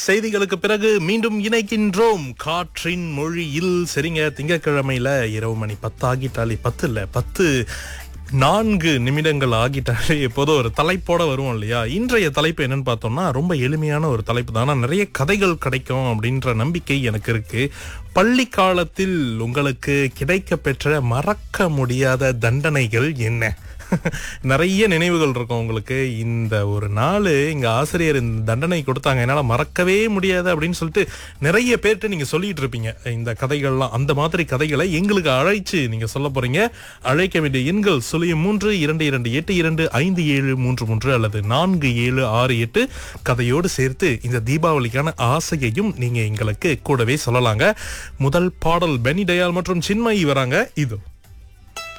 செய்திகளுக்கு பிறகு மீண்டும் இணைக்கின்றோம் காற்றின் மொழியில் சரிங்க திங்கட்கிழமையில இரவு மணி பத்து ஆகிட்டாலே பத்து இல்ல பத்து நான்கு நிமிடங்கள் ஆகிட்டாலே எப்போதும் ஒரு தலைப்போட வருவோம் இல்லையா இன்றைய தலைப்பு என்னன்னு பார்த்தோம்னா ரொம்ப எளிமையான ஒரு தலைப்பு தான் ஆனா நிறைய கதைகள் கிடைக்கும் அப்படின்ற நம்பிக்கை எனக்கு இருக்கு பள்ளி காலத்தில் உங்களுக்கு கிடைக்க பெற்ற மறக்க முடியாத தண்டனைகள் என்ன நிறைய நினைவுகள் இருக்கும் உங்களுக்கு இந்த ஒரு நாள் இங்க ஆசிரியர் இந்த தண்டனை கொடுத்தாங்க என்னால மறக்கவே முடியாது அப்படின்னு சொல்லிட்டு நிறைய பேர்கிட்ட நீங்க சொல்லிட்டு இருப்பீங்க இந்த கதைகள்லாம் அந்த மாதிரி கதைகளை எங்களுக்கு அழைச்சு நீங்க சொல்ல போறீங்க அழைக்க வேண்டிய எண்கள் சுழியம் மூன்று இரண்டு இரண்டு எட்டு இரண்டு ஐந்து ஏழு மூன்று மூன்று அல்லது நான்கு ஏழு ஆறு எட்டு கதையோடு சேர்த்து இந்த தீபாவளிக்கான ஆசையையும் நீங்க எங்களுக்கு கூடவே சொல்லலாங்க முதல் பாடல் பெனி டயால் மற்றும் சின்மயி வராங்க இது